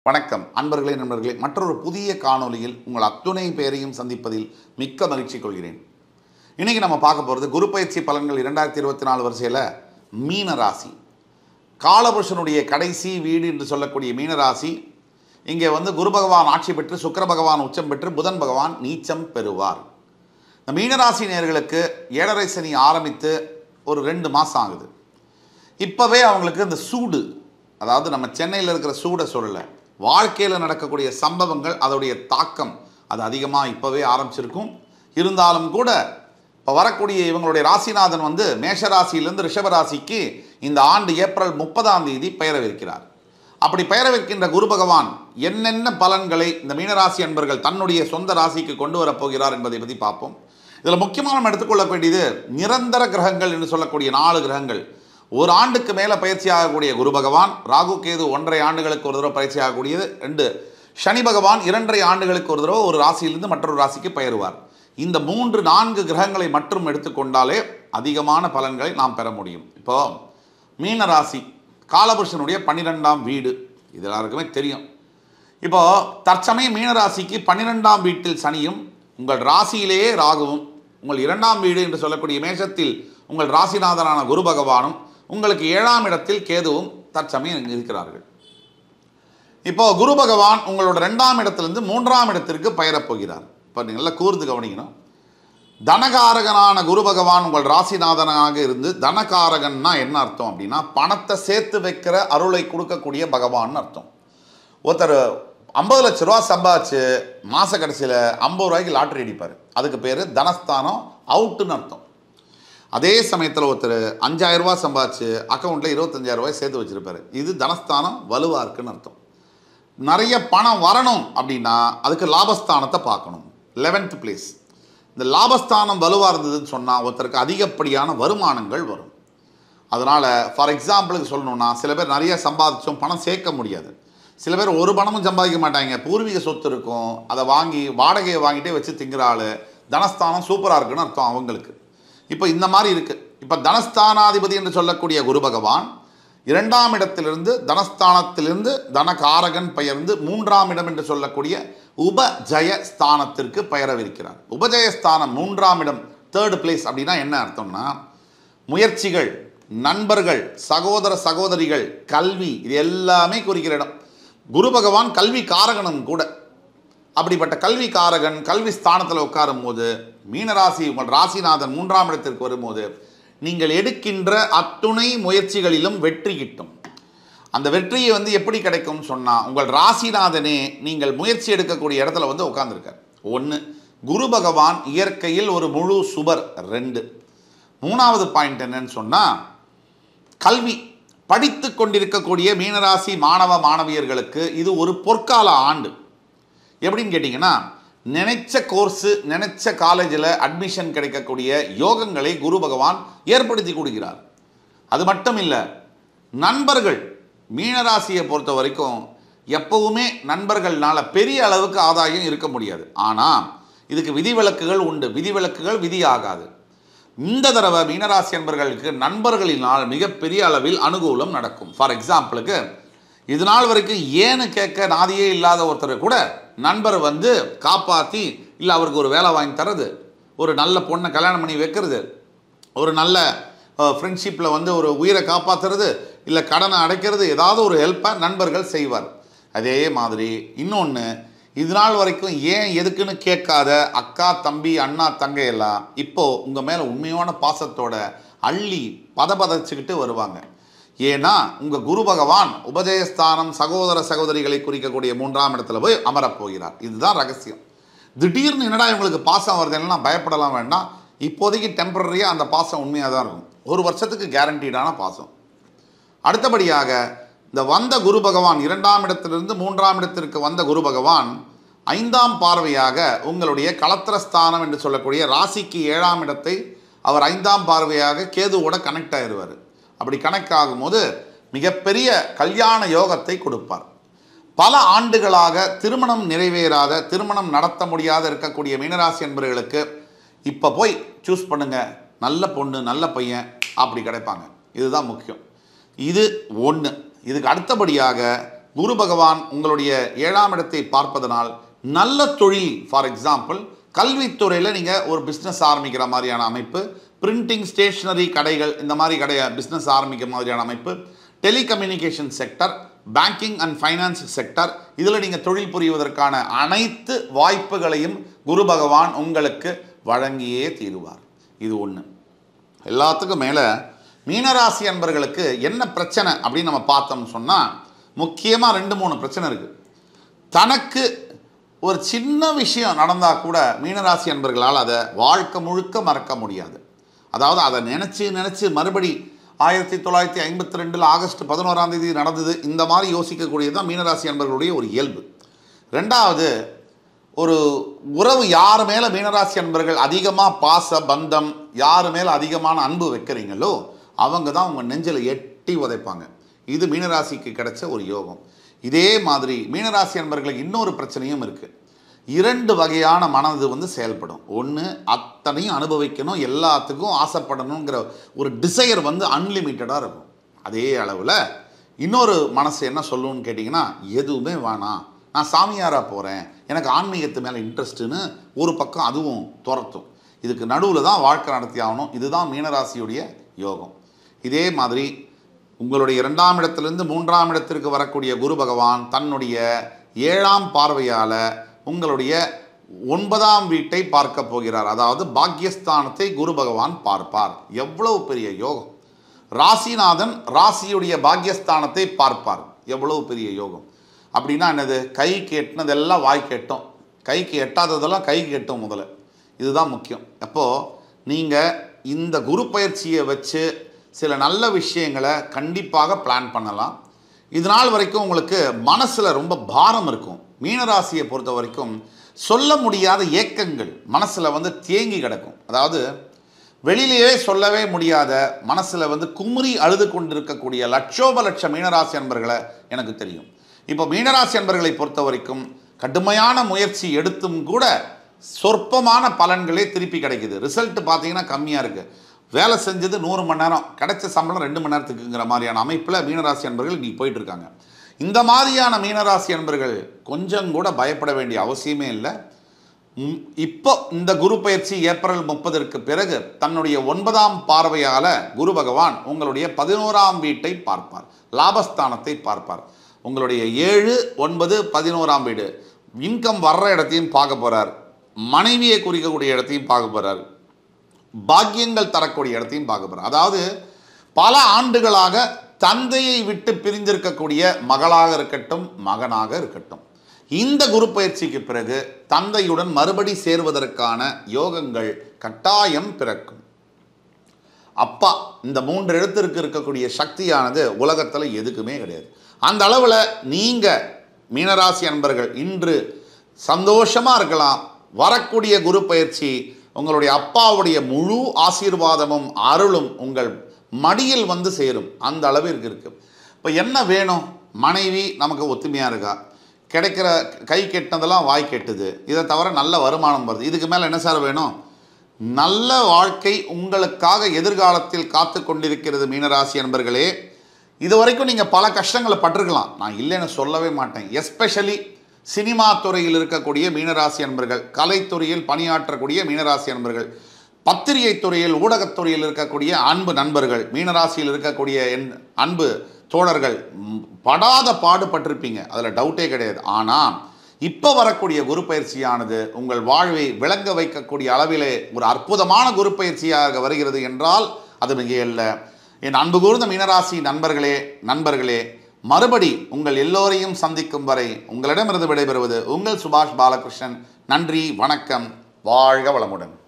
வணக்கம் அன்பர்களே நண்பர்களே மற்றொரு புதிய காணொளியில் உங்கள் அத்துணை பேரையும் சந்திப்பதில் மிக்க மகிழ்ச்சி கொள்கிறேன் இன்னைக்கு நம்ம பார்க்க போகிறது குரு பயிற்சி பலன்கள் இரண்டாயிரத்தி இருபத்தி நாலு வரிசையில் மீன ராசி காலபுருஷனுடைய கடைசி வீடு என்று சொல்லக்கூடிய மீன ராசி இங்கே வந்து குரு பகவான் ஆட்சி பெற்று சுக்கிர பகவான் உச்சம் பெற்று புதன் பகவான் நீச்சம் பெறுவார் இந்த மீனராசி நேயர்களுக்கு ஏழரை சனி ஆரம்பித்து ஒரு ரெண்டு மாதம் ஆகுது இப்போவே அவங்களுக்கு இந்த சூடு அதாவது நம்ம சென்னையில் இருக்கிற சூடை சொல்லலை வாழ்க்கையில் நடக்கக்கூடிய சம்பவங்கள் அதோடைய தாக்கம் அது அதிகமாக இப்போவே ஆரம்பிச்சிருக்கும் இருந்தாலும் கூட இப்போ வரக்கூடிய இவங்களுடைய ராசிநாதன் வந்து மேஷ ராசியிலிருந்து ரிஷப ராசிக்கு இந்த ஆண்டு ஏப்ரல் முப்பதாம் தேதி பெயரவிருக்கிறார் அப்படி பெயரவிருக்கின்ற குரு பகவான் என்னென்ன பலன்களை இந்த மீனராசி அன்பர்கள் தன்னுடைய சொந்த ராசிக்கு கொண்டு வரப் போகிறார் என்பதை பற்றி பார்ப்போம் இதில் முக்கியமாக நம்ம எடுத்துக்கொள்ள வேண்டியது நிரந்தர கிரகங்கள் என்று சொல்லக்கூடிய நாலு கிரகங்கள் ஒரு ஆண்டுக்கு மேலே பயிற்சி ஆகக்கூடிய குரு பகவான் ராகு கேது ஒன்றரை ஆண்டுகளுக்கு ஒரு தடவை பயிற்சி ஆகக்கூடியது ரெண்டு சனி பகவான் இரண்டரை ஆண்டுகளுக்கு ஒரு தடவை ஒரு ராசியிலிருந்து மற்றொரு ராசிக்கு பெயருவார் இந்த மூன்று நான்கு கிரகங்களை மட்டும் எடுத்துக்கொண்டாலே அதிகமான பலன்களை நாம் பெற முடியும் இப்போ மீன ராசி காலபுருஷனுடைய பன்னிரெண்டாம் வீடு இது எல்லாருக்குமே தெரியும் இப்போ தற்சமயம் மீனராசிக்கு பன்னிரெண்டாம் வீட்டில் சனியும் உங்கள் ராசியிலேயே ராகுவும் உங்கள் இரண்டாம் வீடு என்று சொல்லக்கூடிய மேஷத்தில் உங்கள் ராசிநாதனான குரு பகவானும் உங்களுக்கு ஏழாம் இடத்தில் கேதுவும் தற்சமயம் இங்கு இருக்கிறார்கள் இப்போ குரு பகவான் உங்களோட ரெண்டாம் இடத்திலிருந்து மூன்றாம் இடத்திற்கு பெயரப் போகிறார் இப்போ நீங்கள் நல்லா கூர்ந்து கவனிக்கணும் தனகாரகனான குரு பகவான் உங்கள் ராசிநாதனாக இருந்து தனகாரகன்னா என்ன அர்த்தம் அப்படின்னா பணத்தை சேர்த்து வைக்கிற அருளை கொடுக்கக்கூடிய பகவான் அர்த்தம் ஒருத்தர் ஐம்பது லட்ச ரூபா சம்பாதிச்சு மாத கடைசியில் ஐம்பது ரூபாய்க்கு லாட்ரி அடிப்பார் அதுக்கு பேர் தனஸ்தானம் அவுட்டுன்னு அர்த்தம் அதே சமயத்தில் ஒருத்தர் அஞ்சாயிரம் ரூபாய் சம்பாதிச்சு அக்கௌண்ட்டில் இருபத்தஞ்சாயிரம் ரூபாய் சேர்த்து வச்சிருப்பாரு இது தனஸ்தானம் வலுவாக இருக்குன்னு அர்த்தம் நிறைய பணம் வரணும் அப்படின்னா அதுக்கு லாபஸ்தானத்தை பார்க்கணும் லெவன்த் பிளேஸ் இந்த லாபஸ்தானம் வலுவாக இருந்ததுன்னு சொன்னால் ஒருத்தருக்கு அதிகப்படியான வருமானங்கள் வரும் அதனால் ஃபார் எக்ஸாம்பிளுக்கு சொல்லணும்னா சில பேர் நிறைய சம்பாதிச்சோம் பணம் சேர்க்க முடியாது சில பேர் ஒரு பணமும் சம்பாதிக்க மாட்டாங்க பூர்வீக சொத்து இருக்கும் அதை வாங்கி வாடகையை வாங்கிட்டே வச்சு திங்கிற ஆள் தனஸ்தானம் சூப்பராக இருக்குன்னு அர்த்தம் அவங்களுக்கு இப்போ இந்த மாதிரி இருக்குது இப்போ தனஸ்தானாதிபதி என்று சொல்லக்கூடிய குரு பகவான் இரண்டாம் இடத்திலிருந்து தனஸ்தானத்திலிருந்து தனகாரகன் பெயர்ந்து மூன்றாம் இடம் என்று சொல்லக்கூடிய உபஜய ஸ்தானத்திற்கு பெயரவிருக்கிறார் உபஜயஸ்தானம் மூன்றாம் இடம் தேர்ட் பிளேஸ் அப்படின்னா என்ன அர்த்தம்னா முயற்சிகள் நண்பர்கள் சகோதர சகோதரிகள் கல்வி இது எல்லாமே குறிக்கிற இடம் குரு பகவான் கல்வி காரகனும் கூட அப்படிப்பட்ட கல்வி காரகன் கல்வி ஸ்தானத்தில் உட்காரும் போது மீனராசி உங்கள் ராசிநாதன் மூன்றாம் இடத்திற்கு வரும்போது நீங்கள் எடுக்கின்ற அத்துணை முயற்சிகளிலும் வெற்றி கிட்டும் அந்த வெற்றியை வந்து எப்படி கிடைக்கும்னு சொன்னால் உங்கள் ராசிநாதனே நீங்கள் முயற்சி எடுக்கக்கூடிய இடத்துல வந்து உட்காந்துருக்கார் ஒன்று குரு பகவான் இயற்கையில் ஒரு முழு சுபர் ரெண்டு மூணாவது பாயிண்ட் என்னன்னு சொன்னால் கல்வி படித்து கொண்டிருக்கக்கூடிய மீனராசி மாணவ மாணவியர்களுக்கு இது ஒரு பொற்கால ஆண்டு எப்படின்னு கேட்டிங்கன்னா நினைச்ச கோர்ஸு நினைச்ச காலேஜில் அட்மிஷன் கிடைக்கக்கூடிய யோகங்களை குரு பகவான் ஏற்படுத்தி கொடுக்கிறார் அது மட்டும் இல்லை நண்பர்கள் மீனராசியை பொறுத்த வரைக்கும் எப்பவுமே நண்பர்கள்னால பெரிய அளவுக்கு ஆதாயம் இருக்க முடியாது ஆனால் இதுக்கு விதிவிலக்குகள் உண்டு விதிவிலக்குகள் விதியாகாது இந்த தடவை மீனராசி என்பர்களுக்கு நண்பர்களினால் மிகப்பெரிய அளவில் அனுகூலம் நடக்கும் ஃபார் எக்ஸாம்பிளுக்கு இது நாள் வரைக்கும் ஏன்னு கேட்க நாதியே இல்லாத ஒருத்தர் கூட நண்பர் வந்து காப்பாற்றி இல்லை அவருக்கு ஒரு வேலை வாங்கி தர்றது ஒரு நல்ல பொண்ணை கல்யாணம் பண்ணி வைக்கிறது ஒரு நல்ல ஃப்ரெண்ட்ஷிப்பில் வந்து ஒரு உயிரை காப்பாற்றுறது இல்லை கடனை அடைக்கிறது ஏதாவது ஒரு ஹெல்ப்பை நண்பர்கள் செய்வார் அதே மாதிரி இன்னொன்று இது நாள் வரைக்கும் ஏன் எதுக்குன்னு கேட்காத அக்கா தம்பி அண்ணா தங்கை எல்லாம் இப்போது உங்கள் மேலே உண்மையான பாசத்தோட அள்ளி பதபதச்சுக்கிட்டு வருவாங்க ஏன்னா உங்கள் குரு பகவான் உபஜயஸ்தானம் சகோதர சகோதரிகளை குறிக்கக்கூடிய மூன்றாம் இடத்துல போய் அமரப் போகிறார் இதுதான் ரகசியம் திடீர்னு என்னடா இவங்களுக்கு பாசம் வருதுன்னா பயப்படலாம் வேண்டாம் இப்போதைக்கு டெம்பரரியாக அந்த பாசம் உண்மையாக தான் இருக்கும் ஒரு வருஷத்துக்கு கேரண்டீடான பாசம் அடுத்தபடியாக இந்த வந்த குரு பகவான் இரண்டாம் இடத்திலிருந்து மூன்றாம் இடத்திற்கு வந்த குரு பகவான் ஐந்தாம் பார்வையாக உங்களுடைய களத்திரஸ்தானம் என்று சொல்லக்கூடிய ராசிக்கு ஏழாம் இடத்தை அவர் ஐந்தாம் பார்வையாக கேதுவோட கனெக்ட் ஆயிடுவார் அப்படி கனெக்ட் ஆகும்போது மிகப்பெரிய கல்யாண யோகத்தை கொடுப்பார் பல ஆண்டுகளாக திருமணம் நிறைவேறாத திருமணம் நடத்த முடியாத இருக்கக்கூடிய மீனராசி என்பவர்களுக்கு இப்போ போய் சூஸ் பண்ணுங்க நல்ல பொண்ணு நல்ல பையன் அப்படி கிடைப்பாங்க இதுதான் முக்கியம் இது ஒன்று இதுக்கு அடுத்தபடியாக குரு பகவான் உங்களுடைய ஏழாம் இடத்தை பார்ப்பதனால் நல்ல தொழில் ஃபார் எக்ஸாம்பிள் கல்வித்துறையில் நீங்கள் ஒரு பிஸ்னஸ் ஆரம்பிக்கிற மாதிரியான அமைப்பு பிரிண்டிங் ஸ்டேஷ்னரி கடைகள் இந்த மாதிரி கடைய பிஸ்னஸ் ஆரம்பிக்கிற மாதிரியான அமைப்பு telecommunication sector banking and finance sector இதில் நீங்கள் தொழில் புரிவதற்கான அனைத்து வாய்ப்புகளையும் குரு பகவான் உங்களுக்கு வழங்கியே தீருவார் இது ஒன்று எல்லாத்துக்கும் மேலே மீனராசி அன்பர்களுக்கு என்ன பிரச்சனை அப்படின்னு நம்ம பார்த்தோம்னு சொன்னால் முக்கியமாக ரெண்டு மூணு பிரச்சனை இருக்குது தனக்கு ஒரு சின்ன விஷயம் நடந்தால் கூட மீனராசி அன்பர்களால் அதை வாழ்க்கை முழுக்க மறக்க முடியாது அதாவது அதை நினச்சி நினச்சி மறுபடி ஆயிரத்தி தொள்ளாயிரத்தி ஐம்பத்தி ரெண்டில் ஆகஸ்ட் பதினோராம் தேதி நடந்தது இந்த மாதிரி யோசிக்கக்கூடியது தான் மீனராசி அன்பர்களுடைய ஒரு இயல்பு ரெண்டாவது ஒரு உறவு யார் மேலே மீனராசி அன்பர்கள் அதிகமாக பாச பந்தம் யார் மேலே அதிகமான அன்பு வைக்கிறீங்களோ அவங்க தான் உங்கள் நெஞ்சில் எட்டி உதைப்பாங்க இது மீனராசிக்கு கிடைச்ச ஒரு யோகம் இதே மாதிரி மீனராசி அன்பர்களுக்கு இன்னொரு பிரச்சனையும் இருக்குது இரண்டு வகையான மனது வந்து செயல்படும் ஒன்று அத்தனையும் அனுபவிக்கணும் எல்லாத்துக்கும் ஆசைப்படணுங்கிற ஒரு டிசையர் வந்து அன்லிமிட்டடாக இருக்கும் அதே அளவில் இன்னொரு மனசு என்ன சொல்லுன்னு கேட்டிங்கன்னா எதுவுமே வேணாம் நான் சாமியாராக போகிறேன் எனக்கு ஆன்மீகத்து மேலே இன்ட்ரெஸ்ட்டுன்னு ஒரு பக்கம் அதுவும் துரத்தும் இதுக்கு நடுவில் தான் வாழ்க்கை நடத்தி ஆகணும் இதுதான் மீனராசியுடைய யோகம் இதே மாதிரி உங்களுடைய இரண்டாம் இடத்திலிருந்து மூன்றாம் இடத்திற்கு வரக்கூடிய குரு பகவான் தன்னுடைய ஏழாம் பார்வையால் உங்களுடைய ஒன்பதாம் வீட்டை பார்க்க போகிறார் அதாவது பாக்யஸ்தானத்தை குரு பகவான் பார்ப்பார் எவ்வளவு பெரிய யோகம் ராசிநாதன் ராசியுடைய பாக்யஸ்தானத்தை பார்ப்பார் எவ்வளவு பெரிய யோகம் அப்படின்னா என்னது கைக்கு எட்டினதெல்லாம் வாய் கேட்டோம் கைக்கு எட்டாததெல்லாம் கைக்கு எட்டும் முதல்ல இதுதான் முக்கியம் அப்போது நீங்கள் இந்த குரு பயிற்சியை வச்சு சில நல்ல விஷயங்களை கண்டிப்பாக பிளான் பண்ணலாம் இது நாள் வரைக்கும் உங்களுக்கு மனசில் ரொம்ப பாரம் இருக்கும் மீனராசியை பொறுத்த வரைக்கும் சொல்ல முடியாத ஏக்கங்கள் மனசில் வந்து தேங்கி கிடக்கும் அதாவது வெளியிலேயே சொல்லவே முடியாத மனசில் வந்து குமுறி அழுது கொண்டிருக்கக்கூடிய லட்சோப லட்ச மீனராசி அன்பர்களை எனக்கு தெரியும் இப்போ மீனராசி அன்பர்களை பொறுத்த வரைக்கும் கடுமையான முயற்சி எடுத்தும் கூட சொற்பமான பலன்களே திருப்பி கிடைக்குது ரிசல்ட் பார்த்தீங்கன்னா கம்மியாக இருக்குது வேலை செஞ்சது நூறு மணி நேரம் கிடைச்ச சம்பளம் ரெண்டு மணி நேரத்துக்குங்கிற மாதிரியான அமைப்பில் மீனராசி அன்பர்கள் நீ போயிட்டு இருக்காங்க இந்த மாதிரியான மீனராசி அன்பர்கள் கொஞ்சம் கூட பயப்பட வேண்டிய அவசியமே இல்லை ம், இப்போ இந்த குரு பயிற்சி ஏப்ரல் முப்பதற்கு பிறகு தன்னுடைய ஒன்பதாம் பார்வையால குரு பகவான் உங்களுடைய பதினோராம் வீட்டை பார்ப்பார் லாபஸ்தானத்தை பார்ப்பார் உங்களுடைய ஏழு ஒன்பது பதினோராம் வீடு இன்கம் வர்ற இடத்தையும் பார்க்க போறார் மனைவியை குறிக்கக்கூடிய இடத்தையும் பார்க்க போறார் பாக்கியங்கள் தரக்கூடிய இடத்தையும் பார்க்க போறார் அதாவது பல ஆண்டுகளாக தந்தையை விட்டு பிரிந்திருக்கக்கூடிய மகளாக இருக்கட்டும் மகனாக இருக்கட்டும் இந்த குரு பயிற்சிக்கு பிறகு தந்தையுடன் மறுபடி சேர்வதற்கான யோகங்கள் கட்டாயம் பிறக்கும் அப்பா இந்த மூன்று எழுத்திற்கு இருக்கக்கூடிய சக்தியானது உலகத்தில் எதுக்குமே கிடையாது அந்த அளவில் நீங்கள் மீனராசி அன்பர்கள் இன்று சந்தோஷமாக இருக்கலாம் வரக்கூடிய குரு பயிற்சி உங்களுடைய அப்பாவுடைய முழு ஆசீர்வாதமும் அருளும் உங்கள் மடியில் வந்து சேரும் அந்த அளவிற்கு இருக்கு இப்போ என்ன வேணும் மனைவி நமக்கு ஒத்துமையாக இருக்கா கிடைக்கிற கை கெட்டினதெல்லாம் வாய் கெட்டுது இதை தவிர நல்ல வருமானம் வருது இதுக்கு மேலே என்ன சார் வேணும் நல்ல வாழ்க்கை உங்களுக்காக எதிர்காலத்தில் காத்து கொண்டிருக்கிறது மீனராசி அன்பர்களே இது வரைக்கும் நீங்கள் பல கஷ்டங்களை பட்டிருக்கலாம் நான் இல்லைன்னு சொல்லவே மாட்டேன் எஸ்பெஷலி சினிமா துறையில் இருக்கக்கூடிய மீனராசி அன்பர்கள் கலைத்துறையில் பணியாற்றக்கூடிய மீனராசி அன்பர்கள் பத்திரிகை துறையில் ஊடகத்துறையில் இருக்கக்கூடிய அன்பு நண்பர்கள் மீனராசியில் இருக்கக்கூடிய என் அன்பு தோழர்கள் ம், படாத பாடுபட்டிருப்பீங்க அதில் டவுட்டே கிடையாது ஆனால் இப்போ வரக்கூடிய குரு பயிற்சியானது உங்கள் வாழ்வை விளங்க வைக்கக்கூடிய அளவிலே ஒரு அற்புதமான குரு பயிற்சியாக வருகிறது என்றால் அது மிகையல்ல என் அன்பு கூர்ந்த மீனராசி நண்பர்களே நண்பர்களே மறுபடி உங்கள் எல்லோரையும் சந்திக்கும் வரை உங்களிடமிருந்து விடைபெறுவது உங்கள் சுபாஷ் பாலகிருஷ்ணன் நன்றி வணக்கம் வாழ்க வளமுடன்